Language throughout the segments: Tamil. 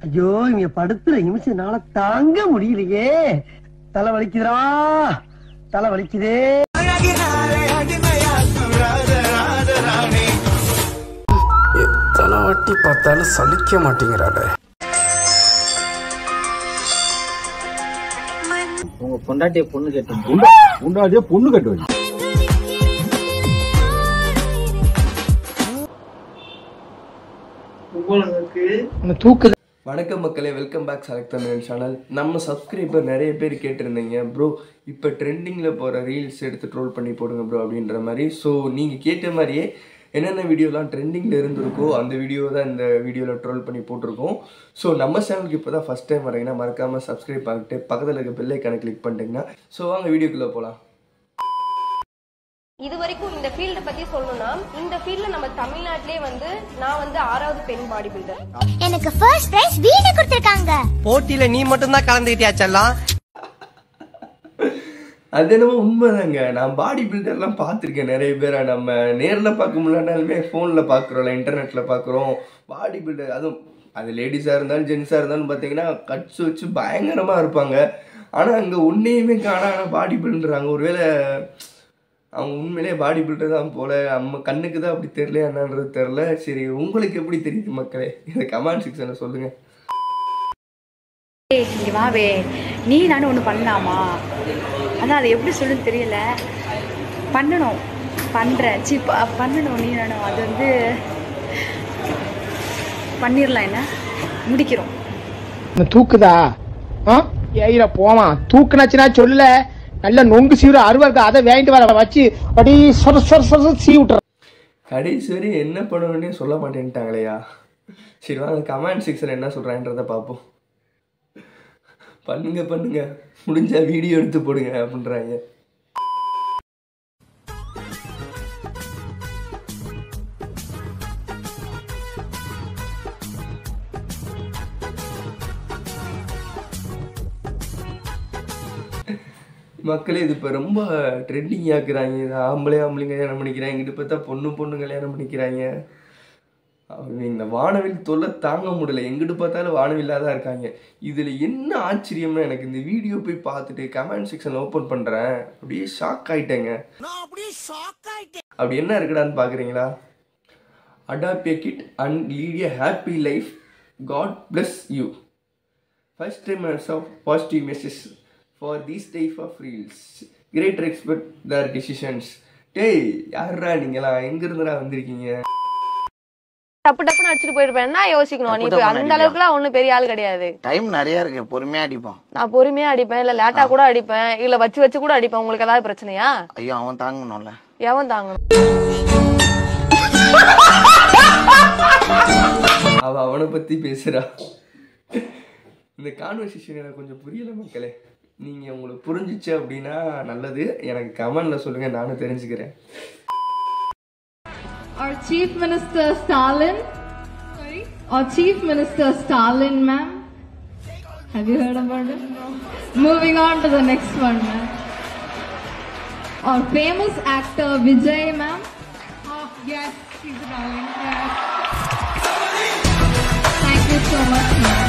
ஐயோ இங்க படுத்துற நிமிஷம்னால தாங்க முடியலையே தலை வலிக்குதுடா தலை வலிக்குதே எத்தனை வாட்டி பார்த்தாலும் சலிக்க மாட்டேங்கிறாளே உங்க பொண்டாட்டிய பொண்ணு கேட்டு உண்டாடியே பொண்ணு கட்டுவாங்க வணக்கம் மக்களே welcome back select Tamil channel நம்ம சப்ஸ்கிரைபர் நிறைய பேர் கேட்டிருந்தீங்க ப்ரோ இப்போ ட்ரெண்டிங்கில் போகிற ரீல்ஸ் எடுத்து ட்ரோல் பண்ணி போடுங்க ப்ரோ அப்படின்ற மாதிரி ஸோ நீங்கள் கேட்ட மாதிரியே என்னென்ன வீடியோலாம் ட்ரெண்டிங்கில் இருந்திருக்கோ அந்த வீடியோ தான் இந்த வீடியோவில் ட்ரோல் பண்ணி போட்டிருக்கோம் ஸோ நம்ம சேனலுக்கு இப்போ தான் ஃபஸ்ட் டைம் வரீங்கன்னா மறக்காமல் சப்ஸ்கிரைப் பண்ணிட்டு பக்கத்தில் இருக்க பெல்லைக்கான கிளிக் பண்ணிட்டீங்கன்னா ஸோ வாங்க வீடியோக்குள்ளே போகலாம் இது வரைக்கும் இந்த ஃபீல்ட பத்தி சொல்லணும்னா இந்த ஃபீல்ட்ல நம்ம தமிழ்நாட்டிலே வந்து நான் வந்து ஆறாவது பெண் பாடி பில்டர் எனக்கு ஃபர்ஸ்ட் பிரைஸ் வீடு கொடுத்திருக்காங்க போட்டியில நீ மட்டும் தான் கலந்துக்கிட்டியா செல்லம் அது என்னமோ உண்மைதாங்க நான் பாடி பில்டர்லாம் பார்த்துருக்கேன் நிறைய பேரை நம்ம நேரில் பார்க்க முடியலனாலுமே ஃபோனில் பார்க்குறோம்ல இன்டர்நெட்டில் பார்க்குறோம் பாடி பில்டர் அதுவும் அது லேடிஸாக இருந்தாலும் ஜென்ஸாக இருந்தாலும் பார்த்தீங்கன்னா கட்ஸ் வச்சு பயங்கரமாக இருப்பாங்க ஆனால் அங்கே ஒன்றையுமே காணா ஆனால் பாடி பில்டராங்க ஒருவேளை அவங்க உண்மையிலேயே பாடி பில்டர் தான் போல நம்ம கண்ணுக்கு தான் அப்படி தெரியல என்னன்றது தெரில சரி உங்களுக்கு எப்படி தெரியுது மக்களே இதை கமெண்ட் செக்ஷனில் சொல்லுங்கள் ஏய், இங்க வாவே நீ நானும் ஒன்று பண்ணலாமா அதான் அதை எப்படி சொல்லுன்னு தெரியல பண்ணணும் பண்ணுறேன் சி ப- பண்ணணும் நீ நானும் அது வந்து பண்ணிடலாம் என்ன முடிக்கிறோம் தூக்குதா ஆ ஏயிர போவான் தூக்குனாச்சுன்னா சொல்லல நல்ல நொங்கு சீவிர அருவா இருக்கு அதை வாங்கிட்டு வர வச்சு அப்படி சொர சொர சொர சீ விட்டுற கடைசி வரை என்ன பண்ணுவேன்னே சொல்ல மாட்டேன்ட்டாங்களேயா சரி வாங்க கமெண்ட் செக்ஷன் என்ன சொல்கிறான்றத பார்ப்போம் பண்ணுங்க பண்ணுங்க முடிஞ்சா வீடியோ எடுத்து போடுங்க அப்படின்றாங்க மக்களே இது இப்போ ரொம்ப ட்ரெண்டிங் ஆக்குறாங்க இது ஆம்பளை ஆம்பளைங்க கல்யாணம் பண்ணிக்கிறாங்க இங்கிட்டு பார்த்தா பொண்ணு பொண்ணு கல்யாணம் பண்ணிக்கிறாங்க அவங்க இந்த வானவில் தொல்லை தாங்க முடியல எங்கிட்டு பார்த்தாலும் வானவில்லாக தான் இருக்காங்க இதில் என்ன ஆச்சரியம்னா எனக்கு இந்த வீடியோ போய் பார்த்துட்டு கமெண்ட் செக்ஷன் ஓப்பன் பண்ணுறேன் அப்படியே ஷாக் ஆயிட்டேங்க அப்படி என்ன இருக்குடான்னு பார்க்குறீங்களா adopt kid and lead a happy life God bless you First timers of positive messages for these type of reels. Great respect their decisions. டேய் யாருடா நீங்களா எங்க இருந்துடா வந்திருக்கீங்க டப்பு டப்புன்னு அடிச்சுட்டு போயிருப்பேன் என்ன யோசிக்கணும் நீ டப்பு இப்ப டப்புன்னு அந்த அளவுக்குலாம் ஒண்ணும் பெரிய ஆள் கிடையாது டைம் நிறைய இருக்கு பொறுமையா அடிப்பான் நான் பொறுமையா அடிப்பேன் இல்ல லேட்டா கூட அடிப்பேன் இல்ல வச்சு வச்சு கூட அடிப்பேன் உங்களுக்கு ஏதாவது பிரச்சனையா ஐயோ அவன் தாங்கணும்ல எவன் தாங்கணும் அவ அவனை பத்தி பேசுறா இந்த கான்வர்சேஷன் எனக்கு கொஞ்சம் புரியல மக்களே நீங்க உங்களுக்கு புரிஞ்சிச்சு அப்படின்னா நல்லது எனக்கு கமெண்ட்ல சொல்லுங்க நானும் தெரிஞ்சுக்கிறேன் Our Chief Minister Stalin. Sorry? Our Chief Minister Stalin, ma'am. Have you heard about it? Moving on to the next one, ma'am. Our famous actor Vijay, ma'am. Oh, yes, he's a darling. Yes. Thank you so much, ma'am.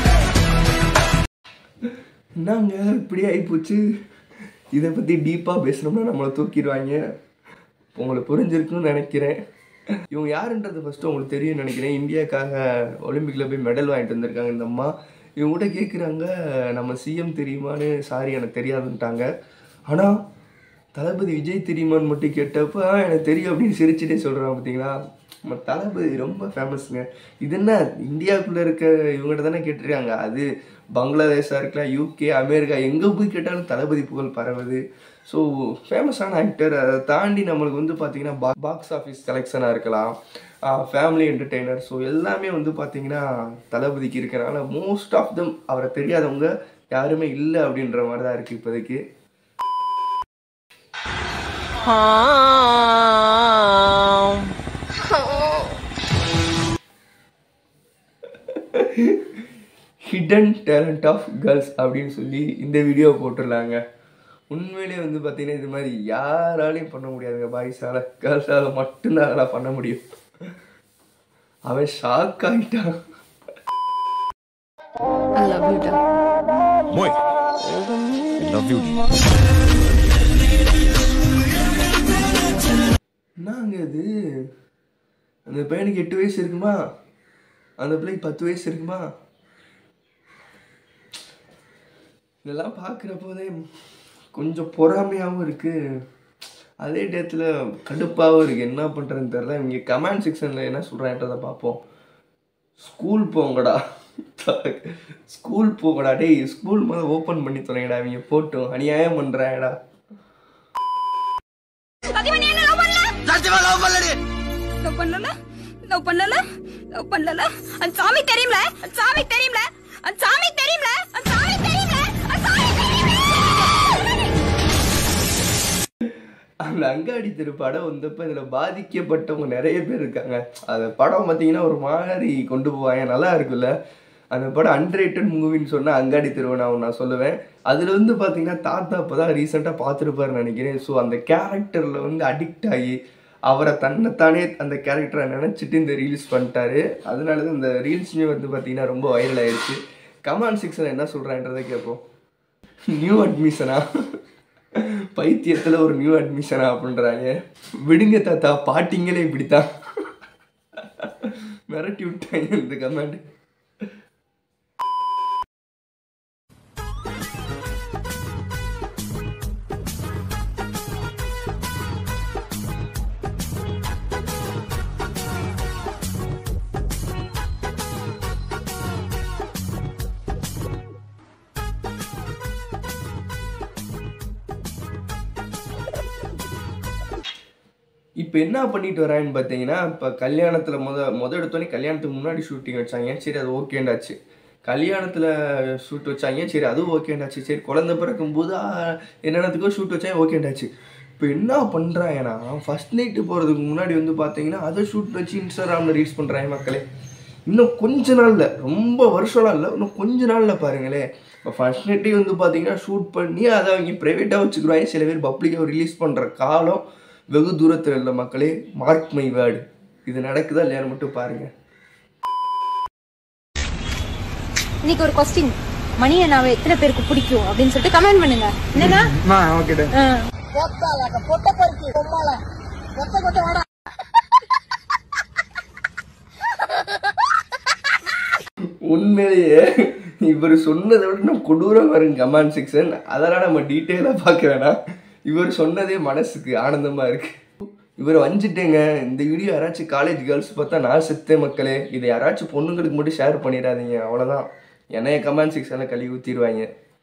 என்னங்க இப்படி ஆகிப்போச்சு இதை பற்றி டீப்பாக பேசணும்னா நம்மளை தூக்கிடுவாங்க உங்களுக்கு புரிஞ்சிருக்குன்னு நினைக்கிறேன் இவங்க யாருன்றது ஃபஸ்ட்டு உங்களுக்கு தெரியும்னு நினைக்கிறேன் இந்தியாக்காக ஒலிம்பிக்கில் போய் மெடல் வாங்கிட்டு வந்திருக்காங்க இந்த அம்மா இவங்க கூட கேட்குறாங்க நம்ம சிஎம் தெரியுமான்னு சாரி எனக்கு தெரியாதுன்ட்டாங்க ஆனால் தளபதி விஜய் தெரியுமான்னு மட்டும் கேட்டப்ப "ஆ, எனக்கு தெரியும் அப்படின்னு சிரிச்சுட்டே சொல்கிறாங்க பார்த்தீங்களா நம்ம தளபதி ரொம்ப ஃபேமஸ்ங்க இது என்ன இந்தியாவுக்குள்ளே இருக்க இவங்ககிட்ட தானே கேட்டிருக்காங்க அது பங்களாதேஷாக இருக்கலாம் யூகே அமெரிக்கா எங்கே போய் கேட்டாலும் தளபதி புகழ் பரவுது ஸோ ஃபேமஸான ஆக்டர் அதை தாண்டி நம்மளுக்கு வந்து பார்த்தீங்கன்னா பா பாக்ஸ் ஆஃபீஸ் கலெக்ஷனாக இருக்கலாம் ஃபேமிலி என்டர்டெய்னர் ஸோ எல்லாமே வந்து பார்த்தீங்கன்னா தளபதிக்கு இருக்கிறனால மோஸ்ட் ஆஃப் தம் அவரை தெரியாதவங்க யாருமே இல்லை அப்படின்ற மாதிரி தான் இருக்குது இப்போதைக்கு ஹிடன் டேலண்ட் ஆஃப் கேர்ள்ஸ் அப்படின்னு சொல்லி இந்த வீடியோ போட்டுடலாங்க உண்மையிலேயே வந்து பார்த்தீங்கன்னா இது மாதிரி யாராலையும் பண்ண முடியாதுங்க பாய்ஸால் கேர்ள்ஸால் மட்டும்தான் அதெல்லாம் பண்ண முடியும் அவன் ஷாக் ஆகிட்டான் ஐ லவ் யூ டா Moi, I love you. என்னங்க இது அந்த பையனுக்கு எட்டு வயசு இருக்குமா அந்த பிள்ளைக்கு பத்து வயசு இருக்குமா இதெல்லாம் பார்க்குற போதே கொஞ்சம் பொறாமையாகவும் இருக்கு அதே டயத்தில் கடுப்பாகவும் இருக்கு என்ன பண்ணுறதுன்னு தெரில இவங்க கமெண்ட் செக்ஷனில் என்ன சொல்கிறான்றதை பார்ப்போம் ஸ்கூல் போங்கடா ஸ்கூல் போங்கடா டேய் ஸ்கூல் முதல்ல ஓப்பன் பண்ணி தொலைங்கடா இவங்க போட்டும் அநியாயம் பண்ணுறாங்கடா லவ் பண்ணல லவ் பண்ணல லவ் பண்ணல அந்த சாமி தெரியும்ல அந்த சாமி தெரியும்ல அந்த சாமி தெரியும்ல அந்த சாமி தெரியும்ல அந்த சாமி தெரியும்ல அந்த அங்காடி தெரு படம் வந்தப்ப இதில் பாதிக்கப்பட்டவங்க நிறைய பேர் இருக்காங்க அந்த படம் பார்த்தீங்கன்னா ஒரு மாதிரி கொண்டு போவாங்க நல்லா இருக்குல்ல அந்த படம் அன்ரேட்டட் மூவின்னு சொன்னால் அங்காடி தெருவை நான் நான் சொல்லுவேன் அதில் வந்து பார்த்தீங்கன்னா தாத்தா இப்போ தான் ரீசெண்டாக பார்த்துருப்பாருன்னு நினைக்கிறேன் ஸோ அந்த கேரக்டரில் வந்து அடிக்ட் ஆகி அவரை தன்னைத்தானே அந்த கேரக்டரை நினச்சிட்டு இந்த ரீல்ஸ் பண்ணிட்டாரு அதனால தான் இந்த ரீல்ஸுமே வந்து பார்த்தீங்கன்னா ரொம்ப வைரல் ஆயிடுச்சு கமாண்ட் செக்ஷன் என்ன சொல்கிறான்றதை கேட்போம் நியூ அட்மிஷனா பைத்தியத்தில் ஒரு நியூ அட்மிஷனா அப்படின்றாங்க விடுங்க தாத்தா பாட்டிங்களே இப்படித்தான் மிரட்டி விட்டாங்க இந்த கமெண்ட் இப்போ என்ன பண்ணிட்டு வரான்னு பார்த்தீங்கன்னா இப்போ கல்யாணத்தில் முத முத எடுத்தோடனே கல்யாணத்துக்கு முன்னாடி ஷூட்டிங் வச்சாங்க சரி அது ஓகேண்டாச்சு கல்யாணத்தில் ஷூட் வச்சாங்க சரி அதுவும் ஓகேண்டாச்சு சரி குழந்தை பிறக்கும்போது ஆ, என்னென்னத்துக்கோ ஷூட் வச்சாங்க ஓகேண்டாச்சு இப்போ என்ன பண்ணுறாங்கன்னா ஃபர்ஸ்ட் நைட்டு போகிறதுக்கு முன்னாடி வந்து பார்த்தீங்கன்னா அதை ஷூட் வச்சு இன்ஸ்டாகிராமில் ரீல்ஸ் பண்ணுறாங்க மக்களே இன்னும் கொஞ்ச நாளில் ரொம்ப வருஷம்லாம் இல்லை இன்னும் கொஞ்ச நாளில் பாருங்களேன் இப்போ ஃபர்ஸ்ட் நைட்டே வந்து பார்த்தீங்கன்னா ஷூட் பண்ணி அதை அவங்க ப்ரைவேட்டாக வச்சுக்கிறாங்க சில பேர் பப்ளிக்காக ரிலீஸ் பண்ணுற காலம் வெகு தூரத்தில் இல்லை மக்களே மார்க் மை வேர்டு இது நடக்குதா இல்லையான்னு மட்டும் பாருங்கள் இன்னைக்கு ஒரு கொஸ்டின் மணி அண்ணாவை எத்தனை பேருக்கு பிடிக்கும் அப்படின்னு சொல்லிட்டு கமெண்ட் பண்ணுங்க என்னன்னா ஓகே ஆ. உண்மையிலேயே இவர் சொன்னதை விட நம்ம கொடூரம் வரும் கமெண்ட் செக்ஷன் அதெல்லாம் நம்ம டீட்டெயிலாக பார்க்க வேணாம் இவர் சொன்னதே மனசுக்கு ஆனந்தமா இருக்கு இவர் வஞ்சிட்டேங்க இந்த வீடியோ யாராச்சும் காலேஜ் கேர்ள்ஸ் பார்த்தா நான் செத்தேன் மக்களே இதை யாராச்சும் பொண்ணுங்களுக்கு மட்டும் ஷேர் பண்ணிடாதீங்க அவ்வளோதான் என்னைய கமெண்ட் செக்ஷனில் கழுவி ஊற்றிடுவாங்க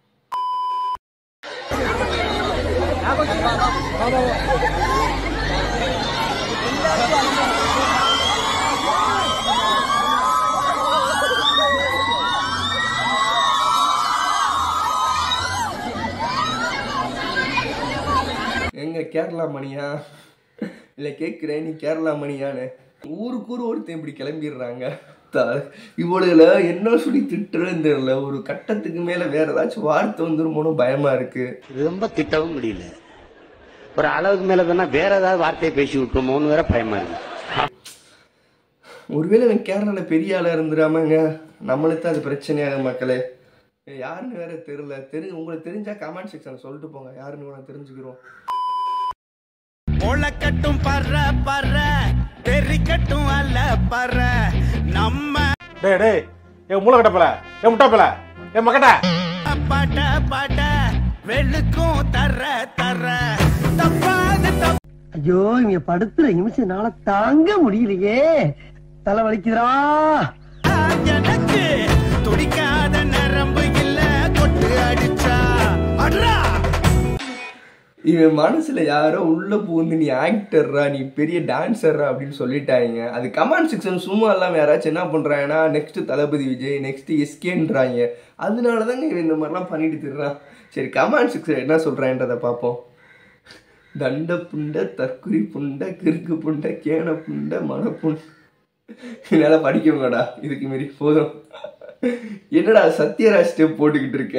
எங்க கேரளா மணியா இல்லை கேட்குறேன் நீ கேரளா மணியான்னு ஊருக்கு ஊர் ஒருத்தன் இப்படி கிளம்பிடுறாங்க த- இவளுல என்ன சொல்லி திட்டுறதுன்னு தெரியல ஒரு கட்டத்துக்கு மேல வேற ஏதாச்சும் வார்த்தை வந்துருமோனு பயமா இருக்கு ரொம்ப திட்டவும் முடியல ஒரு அளவுக்கு மேல வேணா வேற ஏதாவது வார்த்தையை பேசி விட்டுருமோன்னு வேற பயமா இருக்கு ஒருவேளை இவன் கேரளால பெரிய ஆளா இருந்துடாமங்க நம்மளுக்கு தான் அது பிரச்சனையாக மக்களே யாருன்னு வேற தெரியல தெரி உங்களுக்கு தெரிஞ்சா கமெண்ட் செக்ஷன் சொல்லிட்டு போங்க யாருன்னு வேணா தெரிஞ்சுக்கிறோம் முளைக்கட்டும் பற பற தெரிக்கட்டும் அல்ல பற நம்ம டேய் டேய் என் மூளை கட்டப்பல என் முட்டாப்பல என் மக்கட்ட பட பட வெளுக்கும் தர தர தப்பாது தப்ப ஐயோ இங்க படுத்துற நிமிஷம்னால தாங்க முடியலையே தலை வலிக்குதுடா எனக்கு துடிக்காத நரம்பு இல்ல கொட்டு அடிச்சா அட்ரா இவன் மனசுல யாரோ உள்ள பூந்து நீ ஆக்டர்ரா நீ பெரிய டான்சர்ரா அப்படின்னு சொல்லிட்டாங்க அது கமெண்ட் செக்ஷன் சும்மா இல்லாம யாராச்சும் என்ன பண்றாங்கன்னா நெக்ஸ்ட் தளபதி விஜய் நெக்ஸ்ட் எஸ்கேன்றாங்க அதனால தாங்க இவன் இந்த மாதிரிலாம் பண்ணிட்டு திடுறான் சரி கமெண்ட் செக்ஷன் என்ன சொல்றான்றதை பார்ப்போம் தண்ட புண்டை தற்குறி புண்டை கிறுக்கு புண்டை கேன புண்டை மன புண்டை என்னால் படிக்கவங்கடா இதுக்கு மாரி போதும் என்னடா சத்யராஜ் ஸ்டெப் போட்டுக்கிட்டு இருக்க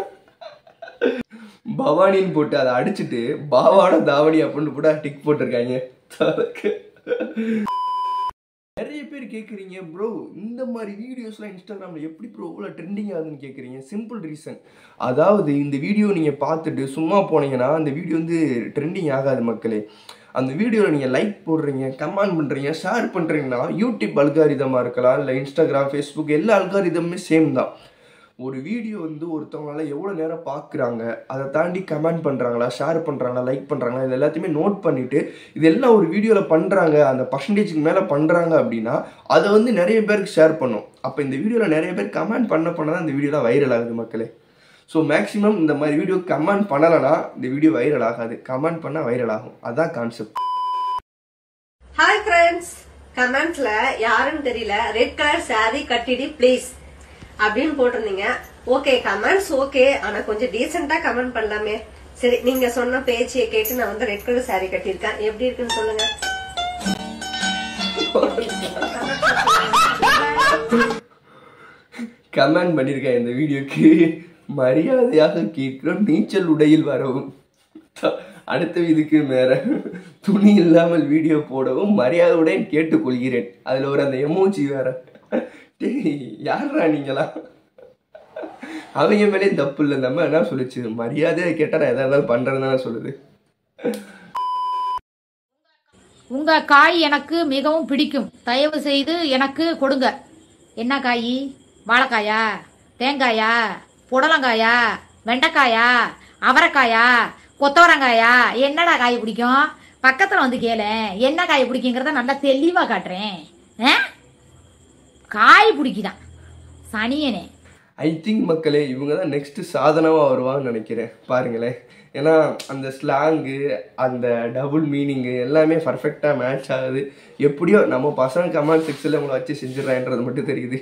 பவானின்னு போட்டு அதை அடிச்சுட்டு பாவாட தாவணி அப்படின்னு போட்டு டிக் போட்டிருக்காங்க நிறைய பேர் கேட்குறீங்க ப்ரோ இந்த மாதிரி வீடியோஸ்லாம் இன்ஸ்டாகிராமில் எப்படி ப்ரோ இவ்வளோ ட்ரெண்டிங் ஆகுதுன்னு கேட்குறீங்க சிம்பிள் ரீசன் அதாவது இந்த வீடியோ நீங்கள் பார்த்துட்டு சும்மா போனீங்கன்னா அந்த வீடியோ வந்து ட்ரெண்டிங் ஆகாது மக்களே அந்த வீடியோவில் நீங்கள் லைக் போடுறீங்க கமெண்ட் பண்ணுறீங்க ஷேர் பண்ணுறீங்கன்னா யூடியூப் அல்காரிதமாக இருக்கலாம் இல்லை இன்ஸ்டாகிராம் ஃபேஸ்புக் எல்லா அல்காரிதமுமே சேம் தான் ஒரு வீடியோ வந்து ஒருத்தவங்களால எவ்வளோ நேரம் பார்க்குறாங்க அதை தாண்டி கமெண்ட் பண்ணுறாங்களா ஷேர் பண்ணுறாங்களா லைக் பண்ணுறாங்களா இது எல்லாத்தையுமே நோட் பண்ணிவிட்டு இது எல்லாம் ஒரு வீடியோவில் பண்ணுறாங்க அந்த பர்சன்டேஜுக்கு மேலே பண்ணுறாங்க அப்படின்னா அதை வந்து நிறைய பேருக்கு ஷேர் பண்ணும் அப்போ இந்த வீடியோவில் நிறைய பேர் கமெண்ட் பண்ண பண்ண தான் இந்த வீடியோலாம் வைரல் ஆகுது மக்களே ஸோ மேக்ஸிமம் இந்த மாதிரி வீடியோ கமெண்ட் பண்ணலைன்னா இந்த வீடியோ வைரல் ஆகாது கமெண்ட் பண்ணால் வைரல் ஆகும் அதான் கான்செப்ட் ஹாய் ஃப்ரெண்ட்ஸ் கமெண்ட்ஸ்ல யாருன்னு தெரியல ரெட் கலர் saree கட்டிடி ப்ளீஸ் அப்படின்னு போட்டிருந்தீங்க ஓகே கமெண்ட்ஸ் ஓகே ஆனா கொஞ்சம் டீசெண்டா கமெண்ட் பண்ணலாமே சரி நீங்க சொன்ன பேச்சியை கேட்டு நான் வந்து ரெட் கலர் saree கட்டியிருக்கேன் எப்படி இருக்குன்னு சொல்லுங்க கமெண்ட் பண்ணியிருக்கேன் இந்த வீடியோக்கு மரியாதையாக கேட்கிறோம் நீச்சல் உடையில் வரவும் த- அடுத்த இதுக்கு மேல துணி இல்லாமல் வீடியோ போடவும் மரியாதையுடன் கேட்டுக்கொள்கிறேன் அதுல ஒரு அந்த எமோஜி வேற டேய் யாரா நீங்களா அவங்க மேலே தப்பு இல்லை நம்ம என்ன சொல்லுச்சு மரியாதையை கேட்டா நான் எதா இருந்தாலும் பண்றேன்னு தானே சொல்லுது உங்க காய் எனக்கு மிகவும் பிடிக்கும் தயவு செய்து எனக்கு கொடுங்க என்ன காய் வாழைக்காயா தேங்காயா புடலங்காயா வெண்டைக்காயா அவரைக்காயா கொத்தவரங்காயா என்னடா காய் பிடிக்கும் பக்கத்துல வந்து கேளு என்ன காய் பிடிக்குங்கிறத நல்லா தெளிவா காட்டுறேன் ஆ? காய் பிடிக்குதான் சனியனே ஐ திங்க் மக்களே இவங்க தான் நெக்ஸ்ட் சாதனமாக வருவான்னு நினைக்கிறேன் பாருங்களேன் ஏன்னா அந்த ஸ்லாங்கு அந்த டபுள் மீனிங்கு எல்லாமே பர்ஃபெக்டாக மேட்ச் ஆகுது எப்படியோ நம்ம பசங்க கமெண்ட் செக்ஷனில் உங்களை வச்சு செஞ்சிடறான்றது மட்டும் தெரியுது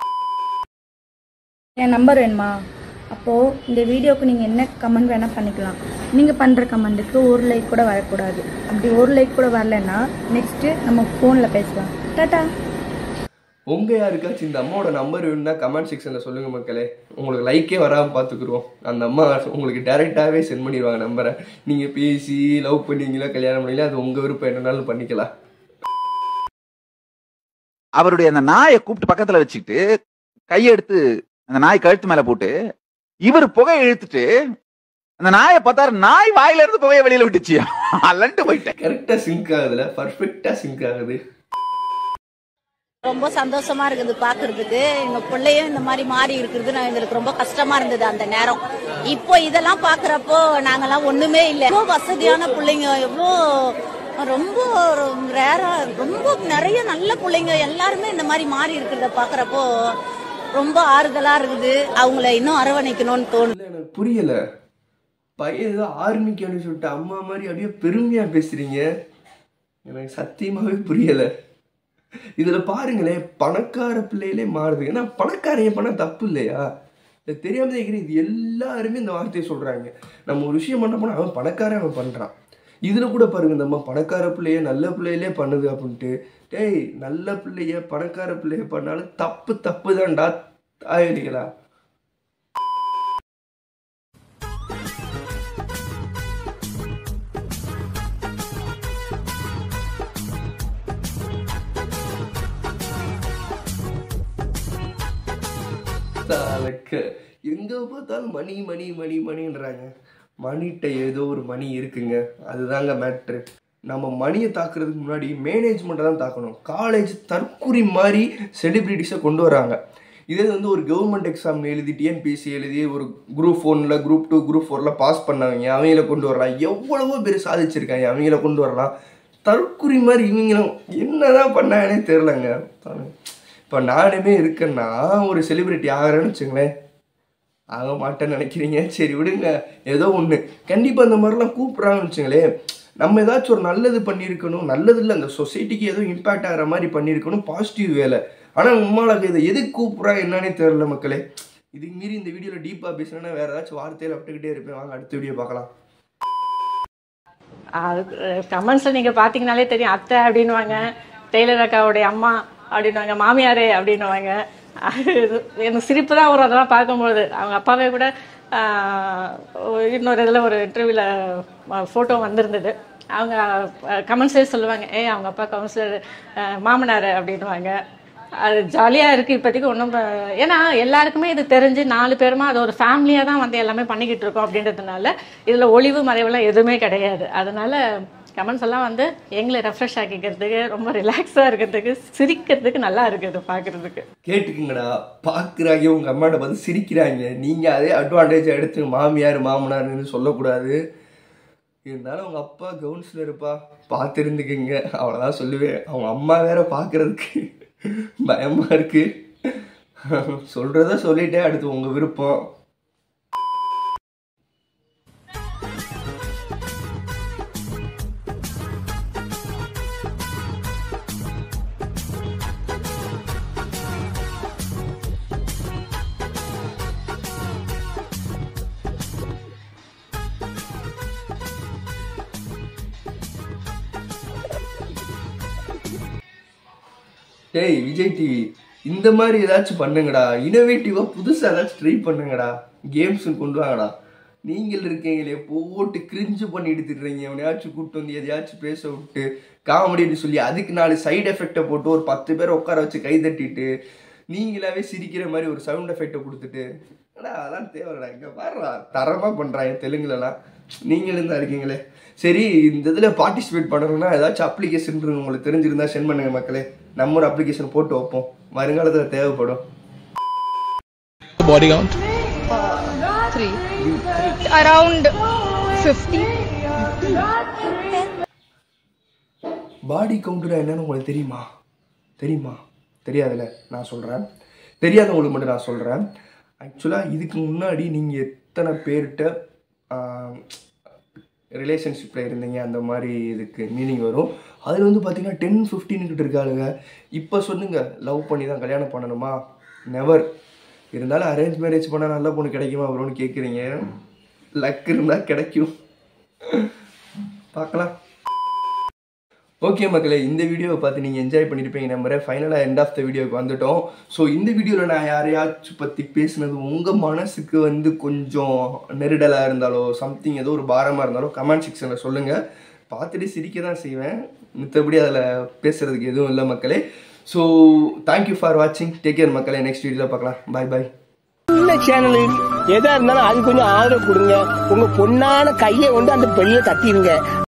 என் நம்பர் வேணுமா அப்போது இந்த வீடியோக்கு நீங்கள் என்ன கமெண்ட் வேணால் பண்ணிக்கலாம் நீங்கள் பண்ணுற கமெண்ட்டுக்கு ஒரு லைக் கூட வரக்கூடாது அப்படி ஒரு லைக் கூட வரலன்னா நெக்ஸ்ட்டு நம்ம ஃபோனில் பேசலாம் டாட்டா உங்க யாருக்காச்சும் இந்த அம்மாவோட நம்பர் வேணும்னா கமெண்ட் செக்ஷனில் சொல்லுங்க மக்களே உங்களுக்கு லைக்கே வராமல் பார்த்துக்குருவோம் அந்த அம்மா உங்களுக்கு டேரெக்டாகவே சென்ட் பண்ணிடுவாங்க நம்பரை நீங்கள் பேசி லவ் பண்ணீங்களா கல்யாணம் பண்ணீங்களா அது உங்கள் விருப்பம் என்னன்னாலும் பண்ணிக்கலாம் அவருடைய அந்த நாயை கூப்பிட்டு பக்கத்துல வச்சுக்கிட்டு கையெடுத்து அந்த நாய் கழுத்து மேல போட்டு இவர் புகை இழுத்துட்டு அந்த நாயை பார்த்தாரு நாய் வாயில இருந்து புகையை வெளியில விட்டுச்சு அல்லன்ட்டு போயிட்டேன் கரெக்டாக சிங்க் ஆகுதுல பர்ஃபெக்டாக சிங்க் ஆகுது ரொம்ப சந்தோஷமா இருக்குது பாக்குறதுக்கு எங்க பிள்ளையும் இந்த மாதிரி மாறி இருக்கிறது நான் எங்களுக்கு ரொம்ப கஷ்டமா இருந்தது அந்த நேரம் இப்போ இதெல்லாம் பாக்குறப்போ நாங்கெல்லாம் ஒண்ணுமே இல்லை எவ்வளோ வசதியான பிள்ளைங்க எவ்வளோ ரொம்ப ரேரா ரொம்ப நிறைய நல்ல பிள்ளைங்க எல்லாருமே இந்த மாதிரி மாறி இருக்கிறத பாக்குறப்போ ரொம்ப ஆறுதலா இருக்குது அவங்கள இன்னும் அரவணைக்கணும்னு தோணுது எனக்கு புரியல பையன் ஏதோ ஆர்மிக்கு அப்படின்னு சொல்லிட்டு அம்மா மாதிரி அப்படியே பெருமையா பேசுறீங்க எனக்கு சத்தியமாவே புரியல இதுல பாருங்களேன் பணக்கார பிள்ளைகளே மாறுது ஏன்னா பணக்காரன் பண்ண தப்பு இல்லையா இது தெரியாம தான் இருக்கிற இது எல்லாருமே இந்த வார்த்தையை சொல்றாங்க நம்ம ஒரு விஷயம் பண்ண போனா அவன் பணக்காரன் அவன் பண்றான் இதுல கூட பாருங்க இந்த அம்மா பணக்கார பிள்ளைய நல்ல பிள்ளையிலே பண்ணுது அப்படின்ட்டு டேய் நல்ல பிள்ளைய பணக்கார பிள்ளைய பண்ணாலும் தப்பு தப்பு தான்டா தாயடிகளா தாலக்க எங்க பார்த்தாலும் மணி மணி மணி மணின்றாங்க மணிட்ட ஏதோ ஒரு மணி இருக்குங்க அதுதாங்க மேட்ரு நம்ம மணியை தாக்குறதுக்கு முன்னாடி மேனேஜ்மெண்ட்டை தான் தாக்கணும் காலேஜ் தற்குறி மாதிரி செலிபிரிட்டிஸை கொண்டு வராங்க இதே வந்து ஒரு கவர்மெண்ட் எக்ஸாம் எழுதி டிஎன்பிஎஸ்சி எழுதி ஒரு குரூப் ஒன்ல குரூப் டூ குரூப் ஃபோரில் பாஸ் பண்ணவங்க அவங்கள கொண்டு வரலாம் எவ்வளவோ பேர் சாதிச்சிருக்காங்க அவங்கள கொண்டு வரலாம் தற்குறி மாதிரி இவங்களும் என்னதான் பண்ணாங்கன்னே தெரிலங்க இப்போ நானுமே இருக்கேன்னா ஒரு செலிபிரிட்டி ஆகிறேன்னு வச்சுங்களேன் ஆக மாட்டேன்னு நினைக்கிறீங்க சரி விடுங்க ஏதோ ஒன்று கண்டிப்பாக இந்த மாதிரிலாம் கூப்பிட்றாங்கன்னு வச்சுங்களேன் நம்ம ஏதாச்சும் ஒரு நல்லது பண்ணியிருக்கணும் நல்லது இல்லை அந்த சொசைட்டிக்கு ஏதோ இம்பாக்ட் ஆகிற மாதிரி பண்ணியிருக்கணும் பாசிட்டிவ் வேலை ஆனால் உம்மாளுக்கு இதை எதுக்கு கூப்பிட்றா என்னன்னே தெரியல மக்களே இதுக்கு மீறி இந்த வீடியோவில் டீப்பாக பேசுனா வேறு ஏதாச்சும் வார்த்தையில் விட்டுக்கிட்டே இருப்பேன் வாங்க அடுத்த வீடியோ பார்க்கலாம் கமெண்ட்ஸில் நீங்கள் பார்த்தீங்கனாலே தெரியும் அத்தை அப்படின்னுவாங்க டெய்லர் அக்காவுடைய அம்மா அப்படின்னுவாங்க மாமியாரே அப்படின்னுவாங்க அது எனக்கு சிரிப்பு தான் வரும் அதெல்லாம் பார்க்கும்பொழுது அவங்க அப்பாவே கூட இன்னொரு இதில் ஒரு இன்டர்வியூவில் ஃபோட்டோ வந்திருந்தது அவங்க கமெண்ட்ஸே சொல்லுவாங்க ஏய் அவங்க அப்பா கவுன்சிலர் மாமனார் அப்படின்வாங்க அது ஜாலியாக இருக்குது இப்போதைக்கு ஒன்றும் ஏன்னா எல்லாருக்குமே இது தெரிஞ்சு நாலு பேருமா அது ஒரு ஃபேமிலியாக தான் வந்து எல்லாமே பண்ணிக்கிட்டு இருக்கோம் அப்படின்றதுனால இதில் ஒளிவு மறைவுலாம் எதுவுமே கிடையாது அதனால கமெண்ட்ஸ் எல்லாம் வந்து எங்களை ரெஃப்ரெஷ் ஆக்கிக்கிறதுக்கு ரொம்ப ரிலாக்ஸாக இருக்கிறதுக்கு சிரிக்கிறதுக்கு நல்லா இருக்குது பார்க்குறதுக்கு கேட்டுக்குங்கடா பாக்குறாங்க உங்க அம்மாட்ட பார்த்து சிரிக்கிறாங்க நீங்க அதே அட்வான்டேஜ் எடுத்து மாமியார் மாமனார்னு சொல்லக்கூடாது இருந்தாலும் அவங்க அப்பா கவுன்சிலர் இருப்பா பார்த்துருந்துக்குங்க அவ்வளோதான் சொல்லுவேன் அவங்க அம்மா வேற பார்க்கறதுக்கு பயமா இருக்கு சொல்றத சொல்லிட்டே அடுத்து உங்க விருப்பம் டேய் விஜய் டிவி இந்த மாதிரி ஏதாச்சும் பண்ணுங்கடா இனோவேட்டிவா புதுசா ஏதாச்சும் ட்ரை பண்ணுங்கடா கேம்ஸ் கொண்டு வாங்கடா நீங்கள் இருக்கீங்களே போட்டு கிரிஞ்சு பண்ணி எடுத்துடுறீங்க எவனையாச்சும் கூப்பிட்டு வந்து எதையாச்சும் பேச விட்டு காமெடின்னு சொல்லி அதுக்கு நாலு சைடு எஃபெக்டை போட்டு ஒரு பத்து பேர் உட்கார வச்சு கை தட்டிட்டு நீங்களாவே சிரிக்கிற மாதிரி ஒரு சவுண்ட் எஃபெக்டை கொடுத்துட்டு அடா அதெல்லாம் தேவைடா இங்க பாருடா தரமா பண்றாங்க தெலுங்குலலாம் நீங்களும் தான் இருக்கீங்களே சரி இந்த இதில் பார்ட்டிசிபேட் பண்ணணும்னா ஏதாச்சும் அப்ளிகேஷன் உங்களுக்கு தெரிஞ்சிருந்தா சென்ட் பண்ணுங்க மக்களே நம்ம ஒரு அப்ளிகேஷன் போட்டு வைப்போம் வருங்காலத்தில் தேவைப்படும் body count? Three. Around 50. பாடி கவுண்டரா என்னன்னு உங்களுக்கு தெரியுமா தெரியுமா தெரியாதுல்ல நான் சொல்கிறேன் தெரியாதவங்களுக்கு மட்டும் நான் சொல்கிறேன் ஆக்சுவலாக இதுக்கு முன்னாடி நீங்கள் எத்தனை பேர்கிட்ட ரிலேஷன்ஷிப்பில் இருந்தீங்க அந்த மாதிரி இதுக்கு மீனிங் வரும் அதில் வந்து பார்த்தீங்கன்னா டென் ஃபிஃப்டீன் கிட்ட இருக்காளுங்க இப்போ சொல்லுங்க லவ் பண்ணி தான் கல்யாணம் பண்ணணுமா நெவர் இருந்தாலும் அரேஞ்ச் மேரேஜ் பண்ணால் நல்ல பொண்ணு கிடைக்குமா வரும்னு கேட்குறீங்க லக் இருந்தால் கிடைக்கும் பார்க்கலாம் ஓகே மக்களே இந்த வீடியோவை பார்த்து நீங்கள் என்ஜாய் பண்ணியிருப்பீங்க நம்புறேன் ஃபைனலாக எண்ட் ஆஃப் த வீடியோக்கு வந்துட்டோம் ஸோ இந்த வீடியோவில் நான் யாரையாச்சும் பற்றி பேசுனது உங்கள் மனசுக்கு வந்து கொஞ்சம் நெருடலாக இருந்தாலோ சம்திங் ஏதோ ஒரு பாரமாக இருந்தாலோ கமெண்ட் செக்ஷனில் சொல்லுங்கள் பார்த்துட்டு சிரிக்க தான் செய்வேன் மித்தபடி அதில் பேசுகிறதுக்கு எதுவும் இல்லை மக்களே ஸோ தேங்க்யூ ஃபார் வாட்சிங் டேக் கேர் மக்களே நெக்ஸ்ட் வீடியோவில் பார்க்கலாம் பாய் பாய் சின்ன சேனலு எதா இருந்தாலும் அது கொஞ்சம் ஆதரவு கொடுங்க உங்க பொண்ணான கையை வந்து அந்த பெண்ணில தட்டிடுங்க